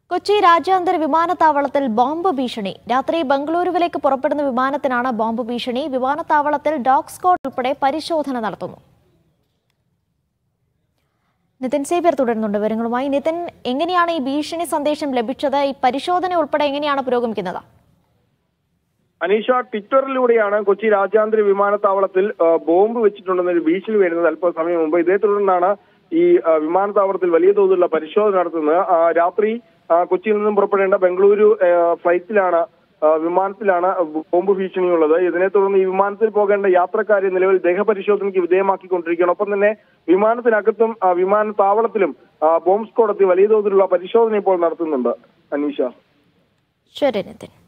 കൊച്ചി രാജ്യാന്തര വിമാനത്താവളത്തിൽ ബോംബ് ഭീഷണി രാത്രി ബംഗളൂരുവിലേക്ക് പുറപ്പെടുന്ന വിമാനത്തിനാണ് ബോംബ് ഭീഷണി വിമാനത്താവളത്തിൽ ഡോഗ് സ്ക്വാഡ് ഉൾപ്പെടെ പരിശോധന നടത്തുന്നു നിതിൻ സേവ്യർ തുടരുന്നുണ്ട് വിവരങ്ങളുമായി നിതിൻ എങ്ങനെയാണ് ഈ ഭീഷണി സന്ദേശം ലഭിച്ചത് ഈ പരിശോധന ഉൾപ്പെടെ എങ്ങനെയാണ് പുരോഗമിക്കുന്നത് അനീഷ ട്വിറ്ററിലൂടെയാണ് കൊച്ചി രാജ്യാന്തര വിമാനത്താവളത്തിൽ ആ, ബോംബ് വെച്ചിട്ടുണ്ടെന്നൊരു ഭീഷണി വരുന്നത് അല്പസമയം മുമ്പ് ഇതേ തുടർന്നാണ് ഈ ആ, വിമാനത്താവളത്തിൽ വലിയ തോതിലുള്ള പരിശോധന നടത്തുന്നത് ആ, രാത്രി ആ, കൊച്ചിയിൽ നിന്നും പുറപ്പെടേണ്ട ബംഗളൂരു ആ, ഫ്ലൈറ്റിലാണ് ആ, വിമാനത്തിലാണ് ബോംബ് ഭീഷണിയുള്ളത് ഇതിനെ തുടർന്ന് ഈ വിമാനത്തിൽ പോകേണ്ട യാത്രക്കാരെ നിലവിൽ ദേഹപരിശോധനയ്ക്ക് വിധേയമാക്കിക്കൊണ്ടിരിക്കുകയാണ് ഒപ്പം തന്നെ വിമാനത്തിനകത്തും ആ, വിമാനത്താവളത്തിലും ആ, ബോംബ് സ്ക്വാഡ് എത്തി വലിയ തോതിലുള്ള പരിശോധന ഇപ്പോൾ നടത്തുന്നുണ്ട് അനീഷ ശരി നിതിൻ